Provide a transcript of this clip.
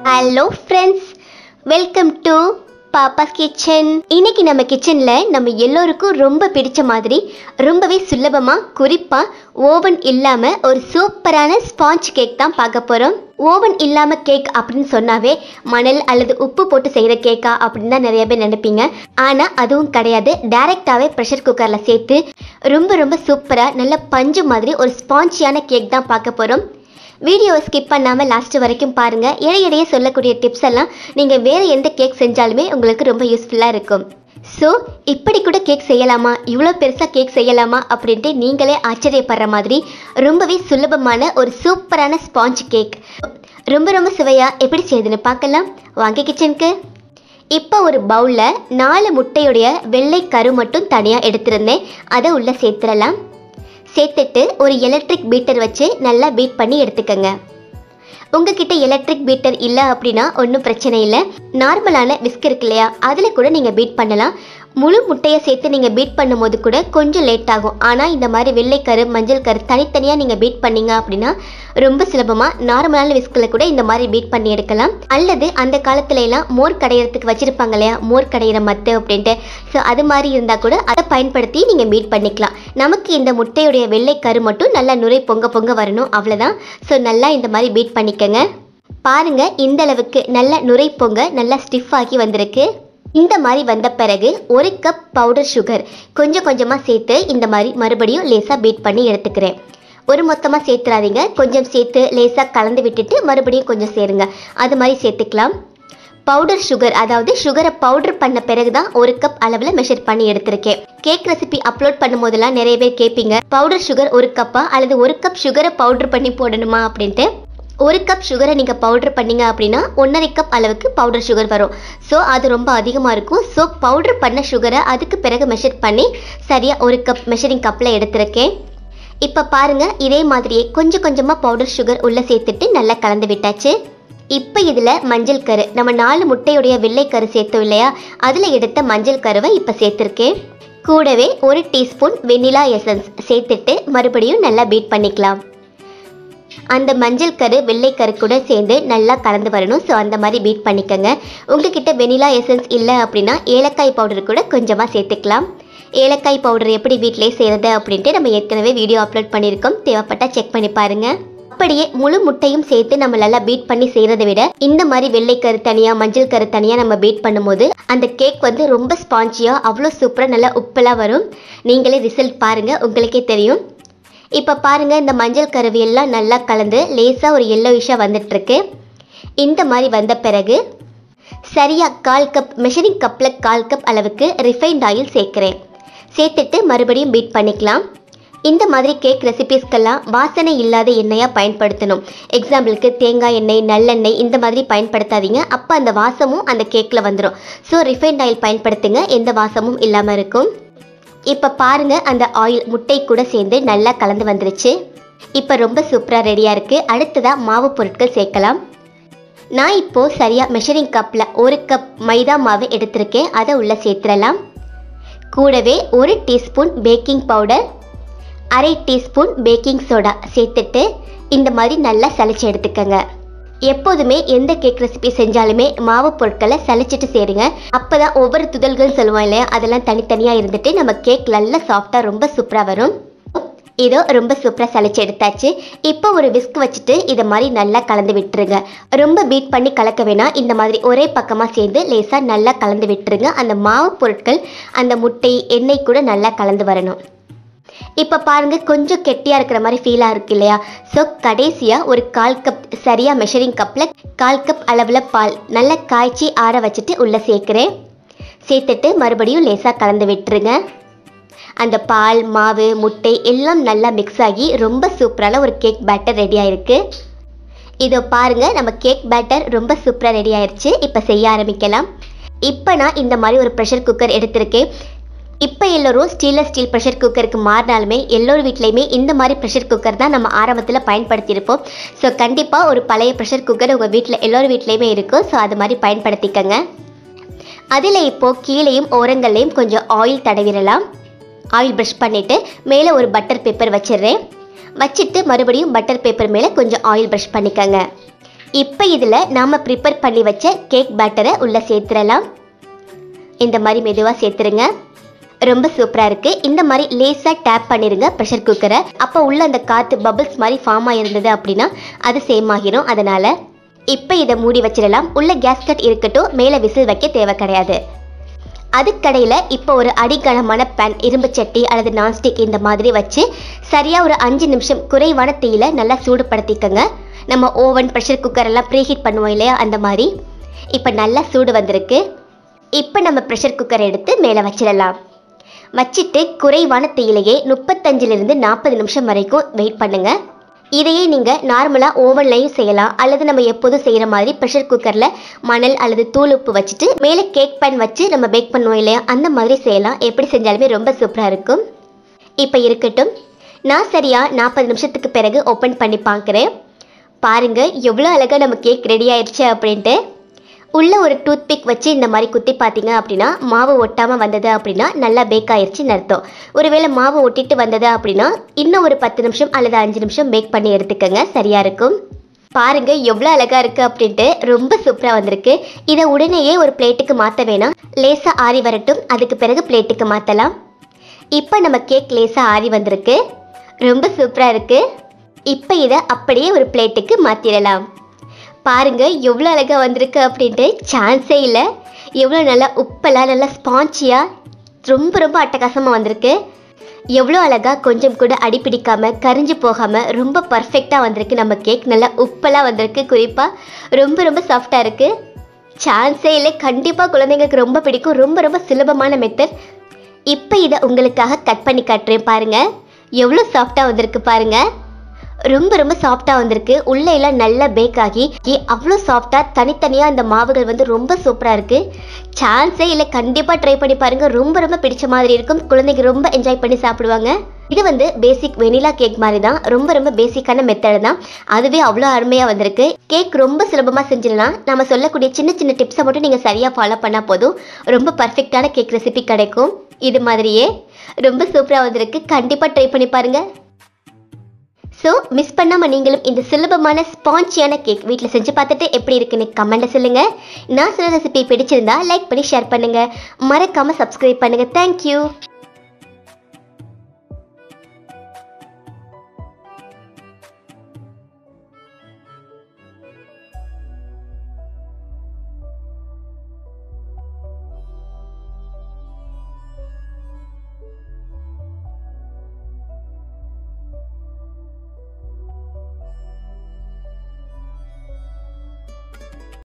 hello friends welcome to Papa's kitchen இன்னைக்கு நம்ம கிச்சனில் நம்ம எல்லோருக்கும் ரொம்ப பிடிச்ச மாதிரி ரொம்பவே சுலபமாக குறிப்பாக ஓவன் இல்லாமல் ஒரு சூப்பரான ஸ்பாஞ்ச் கேக் தான் பார்க்க போகிறோம் ஓவன் இல்லாமல் கேக் அப்படின்னு சொன்னாவே மணல் அல்லது உப்பு போட்டு செய்கிற கேக்கா அப்படின்னு தான் நிறைய பேர் நினைப்பீங்க ஆனால் அதுவும் கிடையாது டைரெக்டாகவே ப்ரெஷர் குக்கரில் சேர்த்து ரொம்ப ரொம்ப சூப்பராக நல்ல பஞ்சு மாதிரி ஒரு ஸ்பாஞ்சியான கேக் தான் பார்க்க போகிறோம் வீடியோவை ஸ்கிப் பண்ணாமல் லாஸ்ட் வரைக்கும் பாருங்கள் இடையிடையே சொல்லக்கூடிய டிப்ஸ் எல்லாம் நீங்கள் வேறு எந்த கேக் செஞ்சாலுமே உங்களுக்கு ரொம்ப யூஸ்ஃபுல்லாக இருக்கும் ஸோ இப்படி கூட கேக் செய்யலாமா இவ்வளோ பெருசாக கேக் செய்யலாமா அப்படின்ட்டு நீங்களே ஆச்சரியப்படுற மாதிரி ரொம்பவே சுலபமான ஒரு சூப்பரான ஸ்பாஞ்ச் கேக் ரொம்ப ரொம்ப சுவையாக எப்படி செய்யுதுன்னு பார்க்கலாம் வாங்க கிச்சனுக்கு இப்போ ஒரு பவுலில் நாலு முட்டையுடைய வெள்ளை கரு மட்டும் தனியாக எடுத்திருந்தேன் அதை உள்ளே சேர்த்துடலாம் சேர்த்துட்டு ஒரு எலக்ட்ரிக் பீட்டர் வச்சு நல்லா பீட் பண்ணி எடுத்துக்கோங்க உங்ககிட்ட எலக்ட்ரிக் பீட்டர் இல்லை அப்படின்னா ஒன்றும் பிரச்சனை இல்லை நார்மலான விஸ்க் இருக்கு இல்லையா அதில் கூட நீங்கள் பீட் பண்ணலாம் முழு முட்டையை சேர்த்து நீங்கள் பீட் பண்ணும்போது கூட கொஞ்சம் லேட் ஆகும் ஆனால் இந்த மாதிரி வெள்ளைக்கரு மஞ்சள் கரு தனித்தனியாக நீங்கள் பீட் பண்ணீங்க அப்படின்னா ரொம்ப சுலபமாக நார்மலான விஸ்கில் கூட இந்த மாதிரி பீட் பண்ணி எடுக்கலாம் அல்லது அந்த காலத்துல எல்லாம் மோர் கடையிறதுக்கு வச்சுருப்பாங்க இல்லையா மோர் கடையிற மத்து அப்படின்ட்டு ஸோ அது மாதிரி இருந்தால் கூட அதை பயன்படுத்தி நீங்கள் பீட் பண்ணிக்கலாம் நமக்கு இந்த முட்டையுடைய வெள்ளைக்கரு மட்டும் நல்லா நுரை பொங்க பொங்க வரணும் அவ்வளோதான் ஸோ நல்லா இந்த மாதிரி பீட் பண்ணிக்கோங்க பாருங்க இந்த அளவுக்கு நல்ல நுரை பொங்க நல்லா ஸ்டிஃப் ஆகி வந்திருக்கு இந்த மாதிரி வந்த பிறகு ஒரு கப் பவுடர் சுகர் கொஞ்சம் கொஞ்சமாக சேர்த்து இந்த மாதிரி மறுபடியும் லேசாக பீட் பண்ணி எடுத்துக்கிறேன் ஒரு மொத்தமாக சேர்த்துறாதீங்க கொஞ்சம் சேர்த்து லேசாக கலந்து விட்டுட்டு மறுபடியும் கொஞ்சம் சேருங்க அது மாதிரி சேர்த்துக்கலாம் பவுடர் சுகர் அதாவது சுகரை பவுடர் பண்ண பிறகு தான் ஒரு கப் அளவில் மெஷர் பண்ணி எடுத்திருக்கேன் கேக் ரெசிபி அப்லோட் பண்ணும் போதெல்லாம் நிறைய பேர் கேட்பீங்க பவுடர் சுகர் ஒரு கப்பா அல்லது ஒரு கப் சுகரை பவுடர் பண்ணி போடணுமா அப்படின்ட்டு ஒரு கப் சுகரை நீங்கள் பவுடர் பண்ணீங்க அப்படின்னா ஒன்றரை கப் அளவுக்கு பவுடர் சுகர் வரும் ஸோ அது ரொம்ப அதிகமாக இருக்கும் ஸோ பவுடர் பண்ண சுகரை அதுக்கு பிறகு மெஷர் பண்ணி சரியாக ஒரு கப் மெஷரிங் கப்பில் எடுத்திருக்கேன் இப்போ பாருங்கள் இதே மாதிரியே கொஞ்சம் கொஞ்சமாக பவுடர் சுகர் உள்ளே சேர்த்துட்டு நல்லா கலந்து விட்டாச்சு இப்போ இதில் மஞ்சள் கரு நம்ம நாலு முட்டையுடைய வெள்ளை கரு சேர்த்தோம் இல்லையா அதில் எடுத்த மஞ்சள் கருவை இப்போ சேர்த்துருக்கேன் கூடவே ஒரு டீஸ்பூன் வெனிலா எசன்ஸ் சேர்த்துட்டு மறுபடியும் நல்லா பீட் பண்ணிக்கலாம் அந்த மஞ்சள் கரு வெள்ளை கரு கூட சேர்ந்து நல்லா கலந்து வரணும் ஸோ அந்த மாதிரி பீட் பண்ணிக்கோங்க உங்ககிட்ட வெனிலா எசன்ஸ் இல்லை அப்படின்னா ஏலக்காய் பவுடர் கூட கொஞ்சமாக சேர்த்துக்கலாம் ஏலக்காய் பவுடர் எப்படி வீட்டிலே செய்கிறது அப்படின்ட்டு நம்ம ஏற்கனவே வீடியோ அப்லோட் பண்ணியிருக்கோம் தேவைப்பட்டால் செக் பண்ணி பாருங்கள் அப்படியே முழு முட்டையும் சேர்த்து நம்ம நல்லா பீட் பண்ணி செய்கிறத விட இந்த மாதிரி வெள்ளை கரு தனியாக மஞ்சள் கரு தனியாக நம்ம பீட் பண்ணும்போது அந்த கேக் வந்து ரொம்ப ஸ்பாஞ்சியாக அவ்வளோ சூப்பராக நல்லா உப்பெல்லாம் வரும் நீங்களே ரிசல்ட் பாருங்கள் உங்களுக்கே தெரியும் இப்போ பாருங்கள் இந்த மஞ்சள் கருவி எல்லாம் நல்லா கலந்து லேசாக ஒரு எல்லோயிஷாக வந்துட்டுருக்கு இந்த மாதிரி வந்த பிறகு சரியாக கால் கப் மெஷரிங் கப்பில் கால் கப் அளவுக்கு ரிஃபைண்ட் ஆயில் சேர்க்குறேன் சேர்த்துட்டு மறுபடியும் பீட் பண்ணிக்கலாம் இந்த மாதிரி கேக் ரெசிபீஸ்க்கெல்லாம் வாசனை இல்லாத எண்ணெயாக பயன்படுத்தணும் எக்ஸாம்பிளுக்கு தேங்காய் எண்ணெய் நல்லெண்ணெய் இந்த மாதிரி பயன்படுத்தாதீங்க அப்போ அந்த வாசமும் அந்த கேக்கில் வந்துடும் ஸோ ரிஃபைண்ட் ஆயில் பயன்படுத்துங்க எந்த வாசமும் இல்லாமல் இருக்கும் இப்போ பாருங்க அந்த ஆயில் முட்டை கூட சேர்ந்து நல்லா கலந்து வந்துருச்சு இப்போ ரொம்ப சூப்பராக ரெடியாக இருக்குது அடுத்ததாக மாவு பொருட்கள் சேர்க்கலாம் நான் இப்போது சரியாக மெஷரிங் கப்பில் ஒரு கப் மைதா மாவு எடுத்திருக்கேன் அதை உள்ளே சேர்த்துடலாம் கூடவே ஒரு டீஸ்பூன் பேக்கிங் பவுடர் அரை டீஸ்பூன் பேக்கிங் சோடா சேர்த்துட்டு இந்த மாதிரி நல்லா சளிச்சு எடுத்துக்கோங்க எப்போதுமே எந்த கேக் ரெசிபி செஞ்சாலுமே மாவு பொருட்களை சலிச்சிட்டு சேருங்க அப்பதான் ஒவ்வொரு துதல்கள் சொல்லுவோம் இல்லையா அதெல்லாம் தனித்தனியாக இருந்துட்டு நம்ம கேக் நல்லா சாஃப்டாக ரொம்ப சூப்பராக வரும் இதோ ரொம்ப சூப்பராக சளிச்சு எடுத்தாச்சு இப்போ ஒரு விஸ்க் வச்சுட்டு இதை மாதிரி நல்லா கலந்து விட்டுருங்க ரொம்ப பீட் பண்ணி கலக்க வேணாம் இந்த மாதிரி ஒரே பக்கமாக சேர்ந்து லேசாக நல்லா கலந்து விட்டுருங்க அந்த மாவு பொருட்கள் அந்த முட்டை எண்ணெய் கூட நல்லா கலந்து வரணும் இப்போ பாருங்க கொஞ்சம் கெட்டியாக இருக்கிற மாதிரி ஃபீலாக இருக்கு இல்லையா ஸோ கடைசியாக ஒரு கால் கப் சரியாக மெஷரிங் கப்பில் கால் கப் அளவில் பால் நல்லா காய்ச்சி ஆற வச்சுட்டு உள்ளே சேர்க்குறேன் சேர்த்துட்டு மறுபடியும் லேசாக கலந்து விட்டுருங்க அந்த பால் மாவு முட்டை எல்லாம் நல்லா மிக்ஸ் ஆகி ரொம்ப சூப்பரான ஒரு கேக் பேட்டர் ரெடி ஆயிருக்கு இதோ பாருங்க நம்ம கேக் பேட்டர் ரொம்ப சூப்பராக ரெடி ஆயிருச்சு இப்போ செய்ய ஆரம்பிக்கலாம் இப்போ நான் இந்த மாதிரி ஒரு ப்ரெஷர் குக்கர் எடுத்திருக்கேன் இப்போ எல்லோரும் ஸ்டீலர் ஸ்டீல் ப்ரெஷர் குக்கருக்கு மாறினாலுமே எல்லோர் வீட்லேயுமே இந்த மாதிரி ப்ரெஷர் குக்கர் தான் நம்ம ஆரம்பத்தில் பயன்படுத்தியிருப்போம் ஸோ கண்டிப்பாக ஒரு பழைய ப்ரெஷர் குக்கர் உங்கள் வீட்டில் எல்லோர் வீட்லேயுமே இருக்கும் ஸோ அது மாதிரி பயன்படுத்திக்கங்க அதில் இப்போது கீழேயும் ஓரங்கள்லேயும் கொஞ்சம் ஆயில் தடவிடலாம் ஆயில் ப்ரஷ் பண்ணிவிட்டு மேலே ஒரு பட்டர் பேப்பர் வச்சிடுறேன் வச்சுட்டு மறுபடியும் பட்டர் பேப்பர் மேலே கொஞ்சம் ஆயில் ப்ரஷ் பண்ணிக்கோங்க இப்போ இதில் நாம் ப்ரிப்பேர் பண்ணி வச்ச கேக் பேட்டரை உள்ளே சேர்த்துடலாம் இந்த மாதிரி மெதுவாக சேர்த்துருங்க ரொம்ப சூப்பராக இருக்குது இந்த மாதிரி லேஸாக டேப் பண்ணிடுங்க ப்ரெஷர் குக்கரை அப்போ உள்ள அந்த காற்று பபிள்ஸ் மாதிரி ஃபார்ம் ஆகிருந்தது அப்படின்னா அது சேம் ஆகிரும் அதனால் இப்போ இதை மூடி வச்சிடலாம் உள்ள கேஸ்கட் இருக்கட்டும் மேலே விசில் வைக்க தேவை கிடையாது அதுக்கடையில் இப்போ ஒரு அடிக்கனமான பேன் இரும்பு சட்டி அல்லது நான்ஸ்டிக் இந்த மாதிரி வச்சு சரியாக ஒரு அஞ்சு நிமிஷம் குறைவான தீயில நல்லா சூடுபடுத்திக்கோங்க நம்ம ஓவன் ப்ரெஷர் குக்கர் எல்லாம் ப்ரீஹீட் பண்ணுவோம் இல்லையா அந்த மாதிரி இப்போ நல்லா சூடு வந்திருக்கு இப்போ நம்ம ப்ரெஷர் குக்கர் எடுத்து மேலே வச்சிடலாம் வச்சுட்டு குறைவான தீயிலேயே முப்பத்தஞ்சிலிருந்து நாற்பது நிமிஷம் வரைக்கும் வெயிட் பண்ணுங்க இதையே நீங்கள் நார்மலாக ஓவன்லையும் செய்யலாம் அல்லது நம்ம எப்போதும் செய்கிற மாதிரி ப்ரெஷர் குக்கரில் மணல் அல்லது தூள் உப்பு வச்சுட்டு மேலே கேக் பேன் வச்சு நம்ம பேக் பண்ணுவோம் இல்லையா அந்த மாதிரி செய்யலாம் எப்படி செஞ்சாலுமே ரொம்ப சூப்பராக இருக்கும் இப்போ இருக்கட்டும் நான் சரியாக நாற்பது நிமிஷத்துக்கு பிறகு ஓப்பன் பண்ணி பார்க்குறேன் பாருங்க எவ்வளோ அழகாக நம்ம கேக் ரெடி ஆயிடுச்சு அப்படின்ட்டு உள்ள ஒரு டூத் பிக் வச்சு இந்த மாதிரி குத்தி பார்த்தீங்க அப்படின்னா மாவு ஒட்டாமல் வந்தது அப்படின்னா நல்லா பேக் ஆயிருச்சுன்னு அர்த்தம் ஒருவேளை மாவு ஒட்டிட்டு வந்தது அப்படின்னா இன்னும் ஒரு பத்து நிமிஷம் அல்லது அஞ்சு நிமிஷம் பேக் பண்ணி எடுத்துக்கோங்க சரியா இருக்கும் பாருங்க எவ்வளோ அழகா இருக்கு அப்படின்ட்டு ரொம்ப சூப்பராக வந்திருக்கு இதை உடனேயே ஒரு பிளேட்டுக்கு மாற்ற வேணாம் லேசாக ஆறி வரட்டும் அதுக்கு பிறகு பிளேட்டுக்கு மாற்றலாம் இப்போ நம்ம கேக் லேசாக ஆறி வந்திருக்கு ரொம்ப சூப்பராக இருக்கு இப்போ இதை அப்படியே ஒரு பிளேட்டுக்கு மாற்றிடலாம் பாருங்க எவ்வளோ அழகாக வந்திருக்கு அப்படின்ட்டு சான்ஸே இல்லை எவ்வளோ நல்லா உப்பெல்லாம் நல்லா ஸ்பாஞ்சியாக ரொம்ப ரொம்ப அட்டகாசமாக வந்திருக்கு எவ்வளோ அழகாக கொஞ்சம் கூட அடிப்பிடிக்காம கரிஞ்சு போகாமல் ரொம்ப பர்ஃபெக்டாக வந்திருக்கு நம்ம கேக் நல்லா உப்பெல்லாம் வந்திருக்கு குறிப்பாக ரொம்ப ரொம்ப சாஃப்டாக இருக்குது சான்ஸே இல்லை கண்டிப்பாக குழந்தைங்களுக்கு ரொம்ப பிடிக்கும் ரொம்ப ரொம்ப சுலபமான மெத்தட் இப்போ இதை உங்களுக்காக கட் பண்ணி காட்டுறேன் பாருங்கள் எவ்வளோ சாஃப்டாக வந்திருக்கு பாருங்கள் ரொம்ப ரொம்ப சாஃப்டாக வந்திருக்கு உள்ள எல்லாம் நல்லா பேக் ஆகி ஏ அவ்வளோ சாஃப்டாக தனித்தனியாக இந்த மாவுகள் வந்து ரொம்ப சூப்பராக இருக்குது சான்ஸே இல்லை கண்டிப்பாக ட்ரை பண்ணி பாருங்கள் ரொம்ப ரொம்ப பிடிச்ச மாதிரி இருக்கும் குழந்தைங்க ரொம்ப என்ஜாய் பண்ணி சாப்பிடுவாங்க இது வந்து பேசிக் வெனிலா கேக் மாதிரி தான் ரொம்ப ரொம்ப பேசிக்கான மெத்தட் தான் அதுவே அவ்வளோ அருமையாக வந்திருக்கு கேக் ரொம்ப சுலபமாக செஞ்சிடலாம் நம்ம சொல்லக்கூடிய சின்ன சின்ன டிப்ஸை மட்டும் நீங்கள் சரியாக ஃபாலோ பண்ணால் போதும் ரொம்ப பர்ஃபெக்டான கேக் ரெசிபி கிடைக்கும் இது மாதிரியே ரொம்ப சூப்பராக வந்திருக்கு கண்டிப்பாக ட்ரை பண்ணி பாருங்கள் ஸோ மிஸ் பண்ணாமல் நீங்களும் இந்த சுலபமான ஸ்பான்ச்சியான கேக் வீட்டில் செஞ்சு பார்த்துட்டு எப்படி இருக்குன்னு கமெண்ட்டை சொல்லுங்கள் நான் சில ரெசிபி பிடிச்சிருந்தா லைக் பண்ணி ஷேர் பண்ணுங்கள் மறக்காமல் சப்ஸ்கிரைப் பண்ணுங்கள் தேங்க்யூ